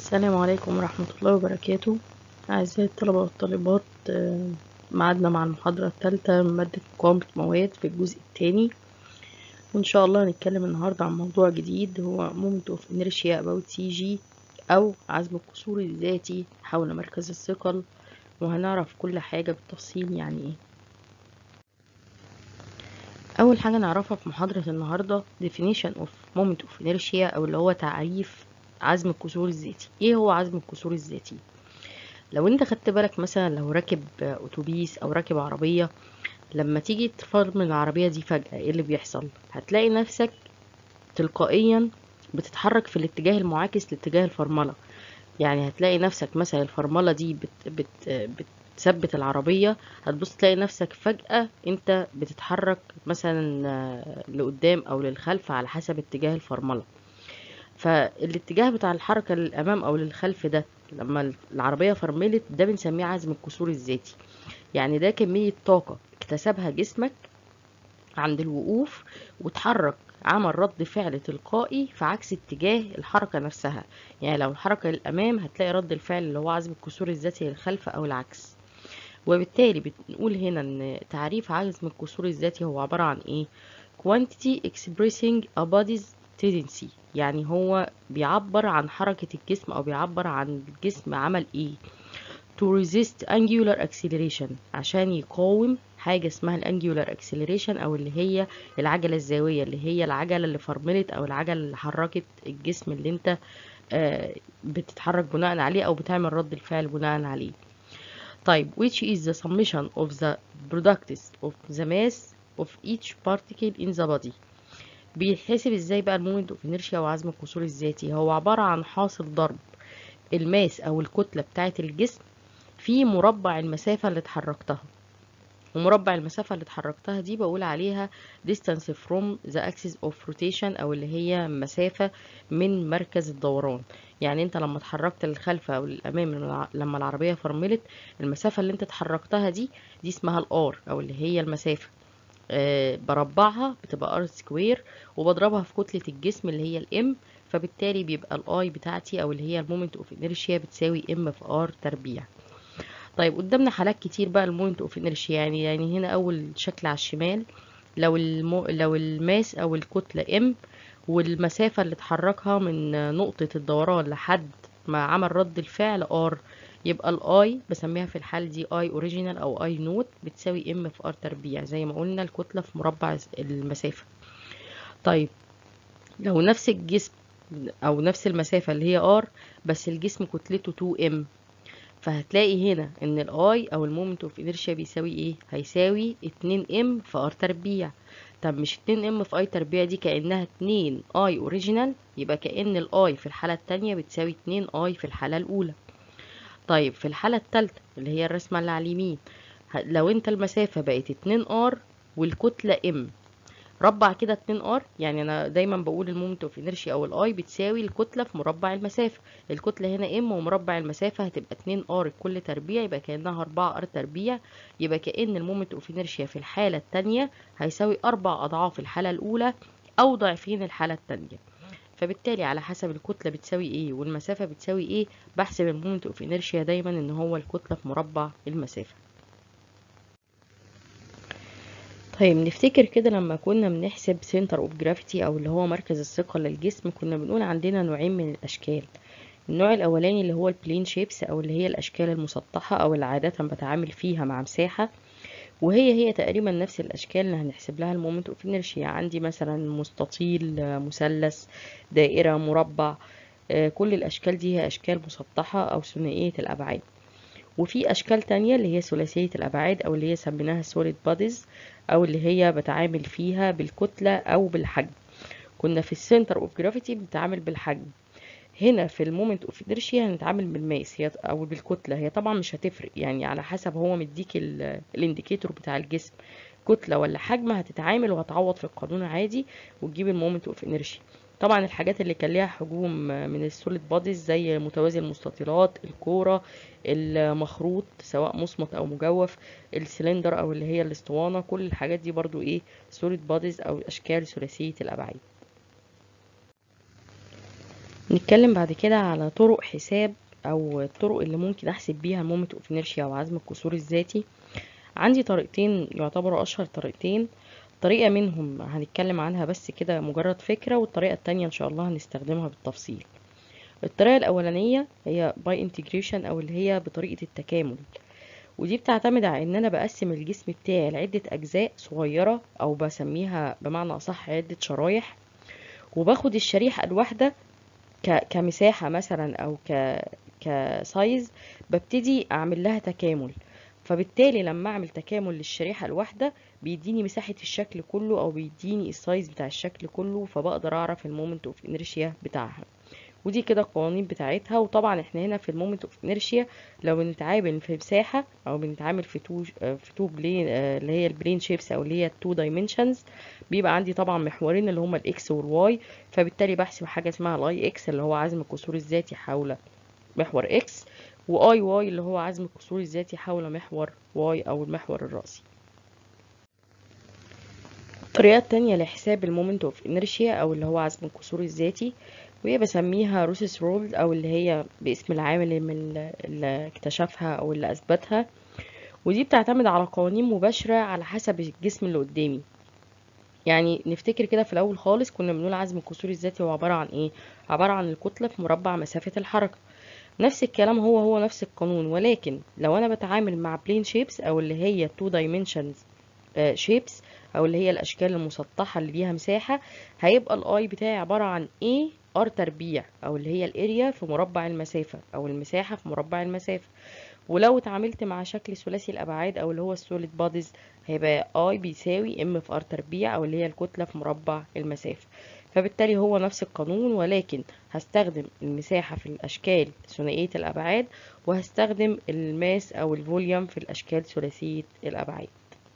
السلام عليكم ورحمة الله وبركاته أعزائي الطلبة والطالبات آه، معادنا مع المحاضرة الثالثة من مادة مقاومة مواد في الجزء الثاني وإن شاء الله هنتكلم النهاردة عن موضوع جديد هو moment of inertia about CG أو عزم الكسور الذاتي حول مركز الثقل وهنعرف كل حاجة بالتفصيل يعني إيه أول حاجة نعرفها في محاضرة النهاردة definition of moment of inertia أو اللي هو تعريف عزم الكسور الذاتي ايه هو عزم الكسور الذاتي لو انت خدت بالك مثلا لو راكب اتوبيس او راكب عربيه لما تيجي تفرمل العربيه دي فجاه ايه اللي بيحصل هتلاقي نفسك تلقائيا بتتحرك في الاتجاه المعاكس لاتجاه الفرمله يعني هتلاقي نفسك مثلا الفرمله دي بت بت بتثبت العربيه هتبص تلاقي نفسك فجاه انت بتتحرك مثلا لقدام او للخلف على حسب اتجاه الفرمله فالاتجاه بتاع الحركة للأمام أو للخلف ده لما العربية فرملت ده بنسميه عزم الكسور الذاتي يعني ده كمية طاقة اكتسبها جسمك عند الوقوف وتحرك عمل رد فعل تلقائي في عكس اتجاه الحركة نفسها يعني لو الحركة للأمام هتلاقي رد الفعل اللي هو عزم الكسور الذاتي للخلف أو العكس وبالتالي بنقول هنا ان تعريف عزم الكسور الذاتي هو عبارة عن ايه quantity expressing a body's tendency يعني هو بيعبر عن حركة الجسم أو بيعبر عن الجسم عمل إيه to resist angular acceleration عشان يقاوم حاجة اسمها الانجولار acceleration أو اللي هي العجلة الزاوية اللي هي العجلة اللي فرملت أو العجلة اللي حركت الجسم اللي انت آه بتتحرك بناء عليه أو بتعمل رد الفعل بناء عليه طيب which is the summation of the products of the mass of each particle in the body بيتحسب ازاي بقى المومنت اوف انيرشيا وعزم الكسور الذاتي هو عبارة عن حاصل ضرب الماس او الكتلة بتاعة الجسم في مربع المسافة اللي اتحركتها ومربع المسافة اللي اتحركتها دي بقول عليها distance from the axis of rotation او اللي هي مسافة من مركز الدوران يعني انت لما اتحركت للخلف او للامام لما العربية فرملت المسافة اللي انت اتحركتها دي دي اسمها الار او اللي هي المسافة أه بربعها بتبقى ار سكوير وبضربها في كتلة الجسم اللي هي الام فبالتالي بيبقى الاي بتاعتي او اللي هي المومنت اوف انيرشيا بتساوي ام في ار تربيع طيب قدامنا حالات كتير بقى المومنت اوف انيرشيا يعني يعني هنا اول شكل على الشمال لو المو لو الماس او الكتلة ام والمسافة اللي اتحركها من نقطة الدوران لحد ما عمل رد الفعل ار يبقى الاي بسميها في الحال دي اي اوريجينال او اي نوت بتساوي ام في ار تربيع زي ما قلنا الكتله في مربع المسافه طيب لو نفس الجسم او نفس المسافه اللي هي ار بس الجسم كتلته 2 ام فهتلاقي هنا ان الاي او المومنت اوف انيرشيا بيساوي ايه هيساوي 2 ام في ار تربيع طب مش 2 ام في اي تربيع دي كانها 2 اي اوريجينال يبقى كان الاي في الحاله الثانيه بتساوي 2 اي في الحاله الاولى طيب في الحالة التالتة اللي هي الرسمة اللي على اليمين لو انت المسافة بقت 2 ار والكتلة ام ربع كده 2 ار يعني انا دايما بقول المومنت اوف انرشيا او الاي بتساوي الكتلة في مربع المسافة الكتلة هنا ام ومربع المسافة هتبقى 2 ار كل تربيع يبقى كأنها 4 ار تربيع يبقى كأن المومنت اوف انرشيا في الحالة التانية هيساوي اربع اضعاف الحالة الاولى او ضعفين الحالة التانية فبالتالي على حسب الكتلة بتساوي ايه والمسافة بتساوي ايه بحسب المومنت اوف انيرشيا دايما ان هو الكتلة في مربع المسافة طيب نفتكر كده لما كنا بنحسب سنتر اوف جرافيتي او اللي هو مركز الثقل للجسم كنا بنقول عندنا نوعين من الاشكال النوع الاولاني اللي هو البلين شيبس او اللي هي الاشكال المسطحة او اللي عادة بتعامل فيها مع مساحة وهي هي تقريبا نفس الاشكال اللي هنحسب لها المومنت اوف انرشيا عندي مثلا مستطيل مثلث دائره مربع كل الاشكال دي هي اشكال مسطحه او ثنائيه الابعاد وفي اشكال تانية اللي هي ثلاثيه الابعاد او اللي هي سميناها solid bodies او اللي هي بتعامل فيها بالكتله او بالحجم كنا في السنتر اوف جرافيتي بنتعامل بالحجم هنا في المومنت اوف انرشيا هنتعامل بالماس هي او بالكتله هي طبعا مش هتفرق يعني على حسب هو مديك الانديكيتور بتاع الجسم كتله ولا حجم هتتعامل وهتعوض في القانون عادي وتجيب المومنت اوف انرشيا طبعا الحاجات اللي كان ليها حجوم من السوليد بوديز زي متوازي المستطيلات الكوره المخروط سواء مصمت او مجوف السلندر او اللي هي الاسطوانه كل الحاجات دي برضو ايه سوليد بوديز او اشكال ثلاثيه الابعاد نتكلم بعد كده على طرق حساب او الطرق اللي ممكن احسب بيها المومنت اوف انيرشيا او عزم الكسور الذاتي عندي طريقتين يعتبروا اشهر طريقتين طريقة منهم هنتكلم عنها بس كده مجرد فكرة والطريقة التانية ان شاء الله هنستخدمها بالتفصيل الطريقة الأولانية هي باي انتجريشن أو اللي هي بطريقة التكامل ودي بتعتمد على ان انا بقسم الجسم بتاعي لعدة اجزاء صغيرة او بسميها بمعنى اصح عدة شرايح وباخد الشريحة الواحدة ك... كمساحة مثلا او ك... كسايز ببتدي اعمل لها تكامل فبالتالي لما اعمل تكامل للشريحة الواحدة بيديني مساحة الشكل كله او بيديني السايز بتاع الشكل كله فبقدر اعرف المومنت اوف انرشيا بتاعها ودي كده القوانين بتاعتها وطبعا احنا هنا في المومنت اوف انرشيا لو بنتعامل في مساحه او بنتعامل في تو في تو بلين اللي هي البلين شيبس او اللي هي التو دايمنشنز بيبقى عندي طبعا محورين اللي هما الاكس والواي فبالتالي بحسب حاجه اسمها الاي اكس اللي هو عزم الكسور الذاتي حول محور اكس واي واي اللي هو عزم الكسور الذاتي حول محور واي او المحور الرأسي الطريقة التانية لحساب المومنت اوف انرشيا او اللي هو عزم الكسور الذاتي وهي بسميها روسيس رولز او اللي هي باسم العامل اللي اكتشفها او اللي اثبتها ودي بتعتمد على قوانين مباشرة على حسب الجسم اللي قدامي يعني نفتكر كده في الاول خالص كنا بنقول عزم الكسور الذاتي هو عبارة عن ايه عبارة عن الكتلة في مربع مسافة الحركة نفس الكلام هو هو نفس القانون ولكن لو انا بتعامل مع بلين شيبس او اللي هي تو دايمنشنز شيبس او اللي هي الاشكال المسطحة اللي ليها مساحة هيبقى الاي بتاعي عبارة عن ايه ار تربيع او اللي هي الاريا في مربع المسافة او المساحة في مربع المسافة ولو اتعاملت مع شكل ثلاثي الابعاد او اللي هو السوليد بوديز هيبقى اي بيساوي ام في ار تربيع او اللي هي الكتلة في مربع المسافة فبالتالي هو نفس القانون ولكن هستخدم المساحة في الاشكال ثنائية الابعاد وهستخدم الماس او الفوليوم في الاشكال ثلاثية الابعاد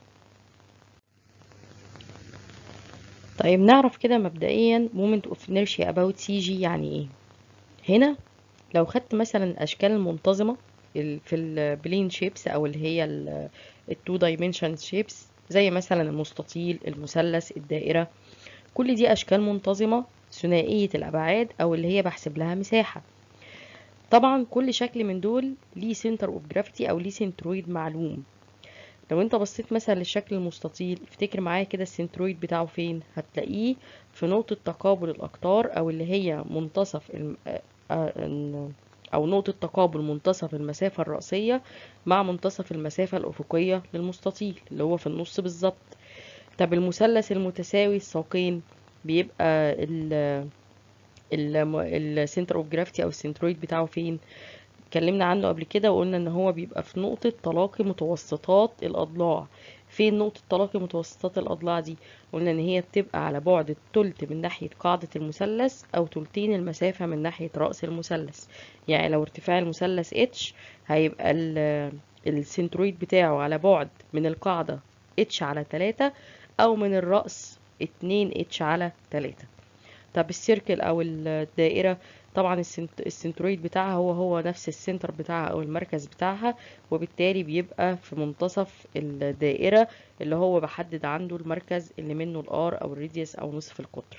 طيب نعرف كده مبدئيا moment of inertia about CG يعني ايه هنا لو خدت مثلا الاشكال المنتظمة في البلين شيبس او اللي هي التو دايمنشن شيبس زي مثلا المستطيل المثلث الدائرة كل دي اشكال منتظمة ثنائية الابعاد او اللي هي بحسب لها مساحة طبعا كل شكل من دول ليه سنتر اوف جرافيتي او ليه سنترويد معلوم لو انت بصيت مثلا للشكل المستطيل افتكر معايا كده السنترويد بتاعه فين هتلاقيه في نقطة تقابل الأقطار أو اللي هي منتصف الم... أو نقطة تقابل منتصف المسافة الرأسية مع منتصف المسافة الأفقية للمستطيل اللي هو في النص بالظبط طب المثلث المتساوي الساقين بيبقى ال السنتر اوف جرافيتي او السنترويد بتاعه فين اتكلمنا عنه قبل كده وقلنا ان هو بيبقى في نقطة تلاقي متوسطات الاضلاع فين نقطة تلاقي متوسطات الاضلاع دي قلنا ان هي بتبقى على بعد التلت من ناحية قاعدة المثلث او تلتين المسافة من ناحية رأس المثلث يعني لو ارتفاع المثلث اتش هيبقى السنترويد بتاعه على بعد من القاعدة اتش على تلاتة او من الرأس اتنين اتش على تلاتة طب السيركل او الدائرة طبعا السنترويد بتاعها هو هو نفس السنتر بتاعها او المركز بتاعها وبالتالي بيبقى في منتصف الدائرة اللي هو بحدد عنده المركز اللي منه الار او الراديوس او نصف القطر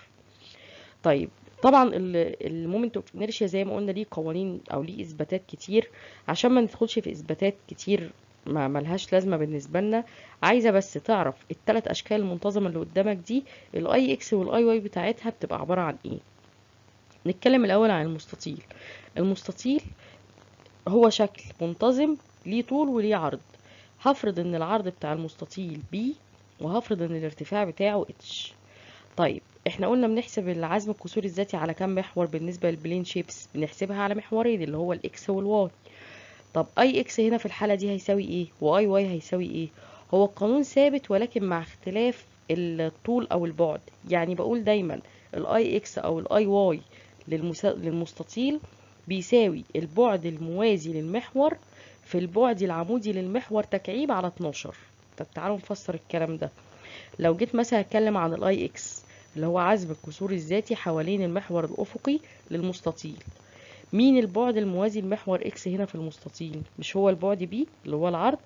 طيب طبعا المومنت اوف انرشيا زي ما قلنا ليه قوانين او ليه اثباتات كتير عشان ما ندخلش في اثباتات كتير ما ملهاش لازمه بالنسبه لنا عايزه بس تعرف الثلاث اشكال المنتظمه اللي قدامك دي الاي اكس والاي واي بتاعتها بتبقى عباره عن ايه نتكلم الاول عن المستطيل المستطيل هو شكل منتظم ليه طول وليه عرض هفرض ان العرض بتاع المستطيل بي وهفرض ان الارتفاع بتاعه اتش طيب احنا قلنا بنحسب العزم الكسوري الذاتي على كام محور بالنسبه للبلين شيبس بنحسبها على محورين اللي هو الاكس والواي طب اي اكس هنا في الحاله دي هيساوي ايه واي واي هيساوي ايه هو القانون ثابت ولكن مع اختلاف الطول او البعد يعني بقول دايما الاي اكس او الاي واي للمستطيل بيساوي البعد الموازي للمحور في البعد العمودي للمحور تكعيب على 12 طب تعالوا نفسر الكلام ده لو جيت مثلا اتكلم عن الاي اكس اللي هو عزم الكسور الذاتي حوالين المحور الافقي للمستطيل مين البعد الموازي لمحور اكس هنا في المستطيل مش هو البعد بي اللي هو العرض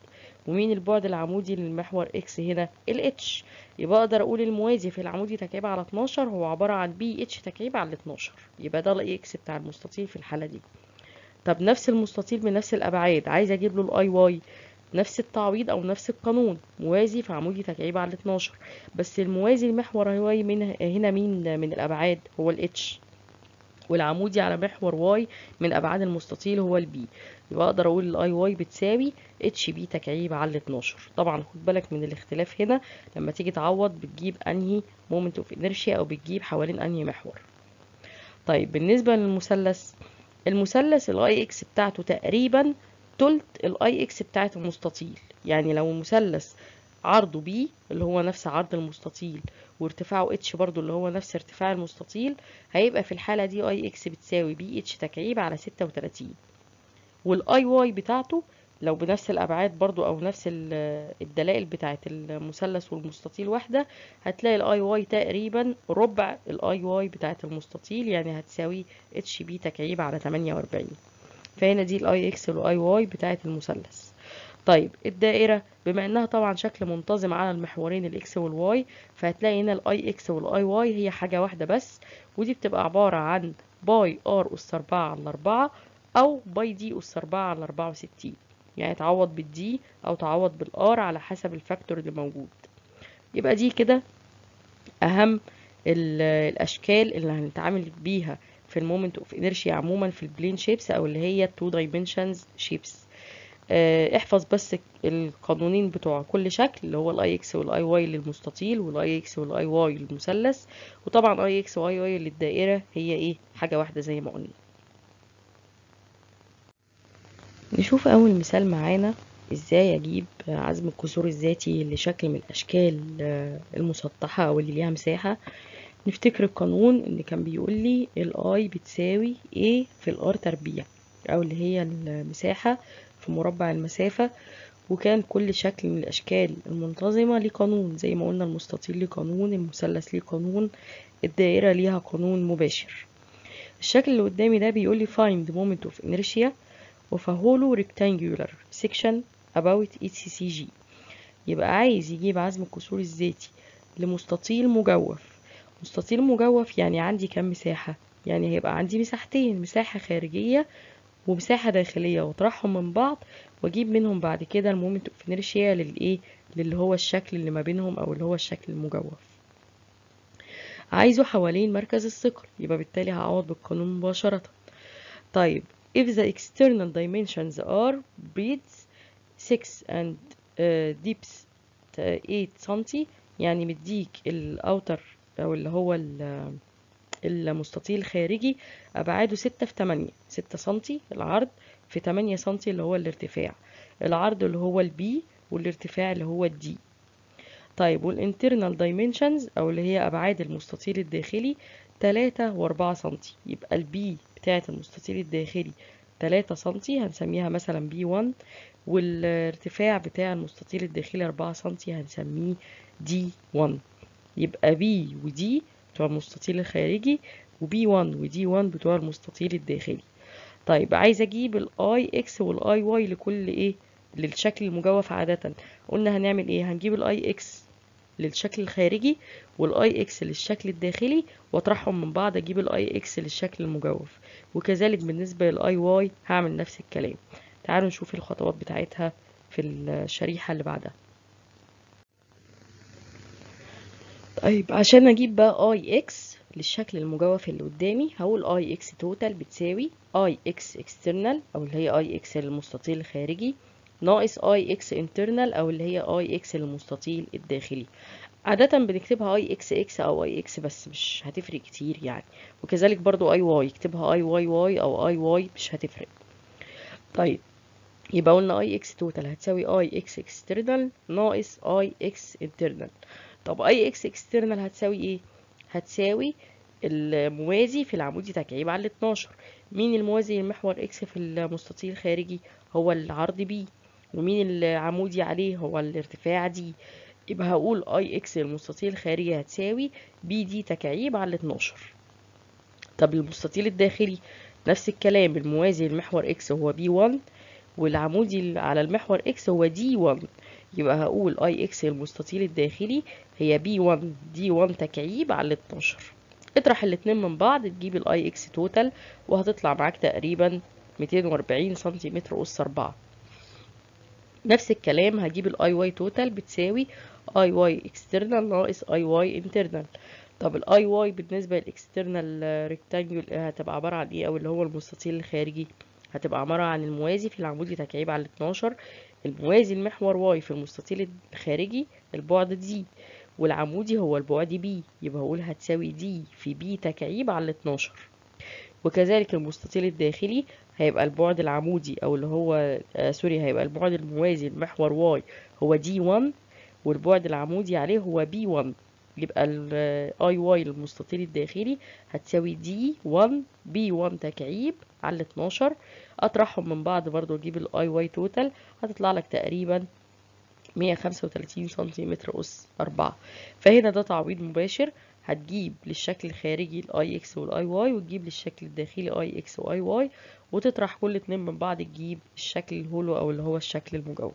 ومين البعد العمودي للمحور اكس هنا الاتش يبقى اقدر اقول الموازي في العمودي تكعيب على 12 هو عبارة عن بي اتش تكعيب على 12 يبقى ده الاي اكس بتاع المستطيل في الحالة دي طب نفس المستطيل بنفس الابعاد عايز اجيب له الاي واي نفس التعويض او نفس القانون موازي في عمودي تكعيب على 12 بس الموازي المحور واي من هنا مين من الابعاد هو الاتش والعمودي على محور واي من ابعاد المستطيل هو البي يبقى اقدر اقول الاي واي بتساوي اتش بي تكعيب على 12 طبعا خد بالك من الاختلاف هنا لما تيجي تعوض بتجيب انهي مومنت اوف انرشيا او بتجيب حوالين انهي محور طيب بالنسبه للمثلث المثلث الاي اكس بتاعته تقريبا تلت الاي اكس بتاعت المستطيل يعني لو مثلث عرضه بي اللي هو نفس عرض المستطيل وارتفاعه اتش برضو اللي هو نفس ارتفاع المستطيل هيبقى في الحالة دي اي اكس بتساوي بي اتش تكعيب على ستة وتلاتين والاي واي بتاعته لو بنفس الابعاد برضو او نفس الدلائل بتاعت المثلث والمستطيل واحدة هتلاقي الاي واي تقريبا ربع الاي واي بتاعت المستطيل يعني هتساوي اتش بي تكعيب على تمانية واربعين فهنا دي الاي اكس والاي واي بتاعت المثلث طيب الدائرة بما انها طبعا شكل منتظم على المحورين الاكس والواي فهتلاقي هنا الاي اكس والاي واي هي حاجة واحدة بس ودي بتبقى عبارة عن باي ار اس اربعة على اربعة او باي دي اس اربعة على اربعة وستين يعني تعوض بالدي او تعوض بالار على حسب الفاكتور اللي موجود يبقى دي كده اهم الاشكال اللي هنتعامل بيها في المومنت اوف انرشيا عموما في البلين شيبس او اللي هي التو دايمنشنز شيبس احفظ بس القانونين بتوع كل شكل اللي هو الاي اكس والاي واي للمستطيل والاي اكس والاي واي للمثلث وطبعا اي اكس واي واي للدائره هي ايه حاجه واحده زي ما قلنا نشوف اول مثال معانا ازاي اجيب عزم الكسور الذاتي لشكل من الاشكال المسطحه او اللي ليها مساحه نفتكر القانون ان كان بيقول لي الاي بتساوي a في الار تربيع او اللي هي المساحه في مربع المسافة وكان كل شكل من الأشكال المنتظمة ليه قانون زي ما قلنا المستطيل ليه قانون المثلث ليه قانون الدائرة ليها قانون مباشر الشكل اللي قدامي ده بيقول لي find the moment of inertia of a hollow rectangular section about ECCG يبقى عايز يجيب عزم الكسور الذاتي لمستطيل مجوف مستطيل مجوف يعني عندي كام مساحة يعني هيبقى عندي مساحتين مساحة خارجية ومساحة داخلية واطرحهم من بعض واجيب منهم بعد كده المومنت اوف انرشيا للايه للي هو الشكل اللي ما بينهم او اللي هو الشكل المجوف عايزه حوالين مركز الثقل يبقى بالتالي هعوض بالقانون مباشرة طيب if the external dimensions are breadths 6 and uh, deeps 8 سنتي يعني مديك الاوتر او اللي هو المستطيل الخارجي أبعاده ستة في تمانية ستة سنتي العرض في تمانية سنتي اللي هو الارتفاع العرض اللي هو البي والارتفاع اللي هو الدي طيب والانترنال دايمنشنز أو اللي هي أبعاد المستطيل الداخلي تلاتة وأربعة سنتي يبقى البي بتاعة المستطيل الداخلي تلاتة سنتي هنسميها مثلا بي 1 والارتفاع بتاع المستطيل الداخلي أربعة سنتي هنسميه دي 1 يبقى بي ودي بتوع المستطيل الخارجي وبي 1 ودي 1 بتوع المستطيل الداخلي طيب عايز اجيب الاي اكس والاي واي لكل ايه للشكل المجوف عادة قلنا هنعمل ايه هنجيب الاي اكس للشكل الخارجي والاي اكس للشكل الداخلي واطرحهم من بعض اجيب الاي اكس للشكل المجوف وكذلك بالنسبة للاي واي هعمل نفس الكلام تعالوا نشوف الخطوات بتاعتها في الشريحة اللي بعدها طيب عشان اجيب بقى اي اكس للشكل المجوف اللي قدامي هقول اي اكس توتال بتساوي اي اكس اكسترنال او اللي هي اي اكس للمستطيل الخارجي ناقص اي اكس انترنال او اللي هي اي اكس للمستطيل الداخلي عادة بنكتبها اي اكس اكس او اي اكس بس مش هتفرق كتير يعني وكذلك برضو اي واي يكتبها اي واي واي او اي واي مش هتفرق طيب يبقى قلنا اي اكس توتال هتساوي اي اكس اكسترنال ناقص اي اكس انترنال طب اي اكس اكسترنال هتساوي ايه هتساوي الموازي في العمودي تكعيب على 12 مين الموازي للمحور اكس في المستطيل الخارجي هو العرض بي ومين العمودي عليه هو الارتفاع دي يبقى هقول اي اكس للمستطيل الخارجي هتساوي بي دي تكعيب على 12 طب المستطيل الداخلي نفس الكلام الموازي للمحور اكس هو بي 1 والعمودي على المحور اكس هو دي 1 يبقى هقول اي اكس المستطيل الداخلي هي بي 1 دي 1 تكعيب على 12 اطرح الاتنين من بعض تجيب الاي اكس توتال وهتطلع معاك تقريبا 240 سنتيمتر أس 4 نفس الكلام هجيب الاي واي توتال بتساوي اي واي اكسترنال ناقص اي واي انترنال طب الاي واي بالنسبة للاكسترنال ريكتانجل هتبقى عبارة عن ايه او اللي هو المستطيل الخارجي هتبقى عبارة عن الموازي في العمودي تكعيب على 12 الموازي المحور واي في المستطيل الخارجي البعد دي والعمودي هو البعد بي يبقى هقول هتساوي دي في بي تكعيب على 12 وكذلك المستطيل الداخلي هيبقى البعد العمودي او اللي هو آه سوري هيبقى البعد الموازي المحور واي هو دي 1 والبعد العمودي عليه هو بي 1 يبقى الاي واي للمستطيل الداخلي هتساوي دي 1 بي 1 تكعيب على 12 اطرحهم من بعض برضو اجيب الاي واي توتال هتطلع لك تقريبا 135 سنتيمتر اس 4 فهنا ده تعويض مباشر هتجيب للشكل الخارجي الاي اكس والاي واي وتجيب للشكل الداخلي اي اكس واي واي وتطرح كل اتنين من بعض تجيب الشكل الهولو او اللي هو الشكل المجوف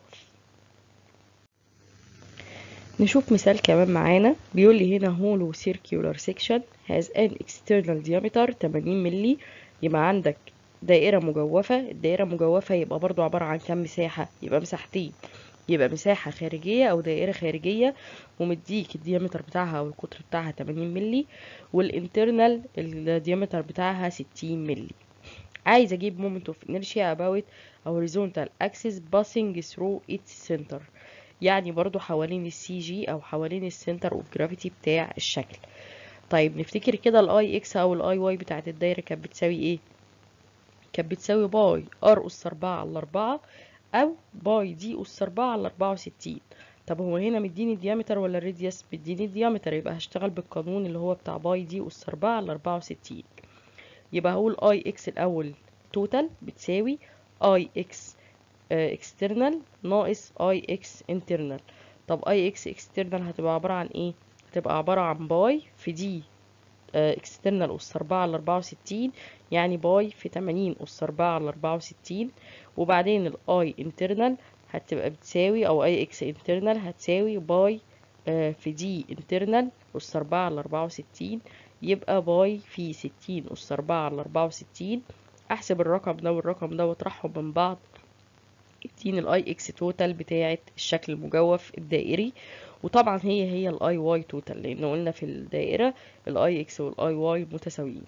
نشوف مثال كمان معانا بيقول لي هنا هولو circular section has an external diameter 80 ملي يبقى عندك دائرة مجوفة الدائرة مجوفة يبقى برضو عبارة عن كم مساحة يبقى مساحتين يبقى مساحة خارجية أو دائرة خارجية ومديك الديامتر بتاعها أو القطر بتاعها 80 ملي والانترنال الديامتر بتاعها 60 ملي عايز أجيب moment of inertia about a horizontal axis passing through its center يعني برضو حوالين السي جي أو حوالين السنتر اوف جرافيتي بتاع الشكل طيب نفتكر كده الاي اكس أو الاي واي بتاعت الدايرة كانت بتساوي ايه كانت بتساوي باي ار أس أربعة على أربعة أو باي دي أس أربعة على أربعة وستين طب هو هنا مديني الديامتر ولا الراديوس مديني الديامتر يبقى هشتغل بالقانون اللي هو بتاع باي دي أس أربعة على أربعة وستين يبقى هقول اي اكس الأول توتال بتساوي اي اكس اكسترنال ناقص اي اكس انترنال طب اي اكس اكسترنال هتبقى عبارة عن ايه هتبقى عبارة عن باي في دي اكسترنال أس أربعة على أربعة وستين يعني باي في تمانين أس أربعة على أربعة وستين وبعدين الأي انترنال هتبقى بتساوي أو أي إكس انترنال هتساوي باي في دي انترنال أس أربعة على أربعة وستين يبقى باي في ستين أس أربعة على أربعة وستين أحسب الرقم ده والرقم ده واطرحهم من بعض اديني الاي اكس توتال بتاعه الشكل المجوف الدائري وطبعا هي هي الاي واي توتال لان قلنا في الدائره الاي اكس والاي واي متساويين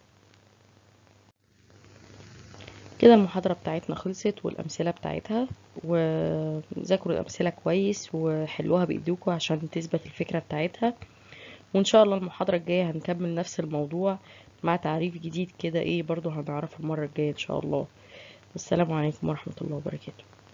كده المحاضرة بتاعتنا خلصت والأمثلة بتاعتها وذاكروا الأمثلة كويس وحلوها بإيديكوا عشان تثبت الفكرة بتاعتها وإن شاء الله المحاضرة الجاية هنكمل نفس الموضوع مع تعريف جديد كده ايه برضو هنعرفه المرة الجاية إن شاء الله والسلام عليكم ورحمة الله وبركاته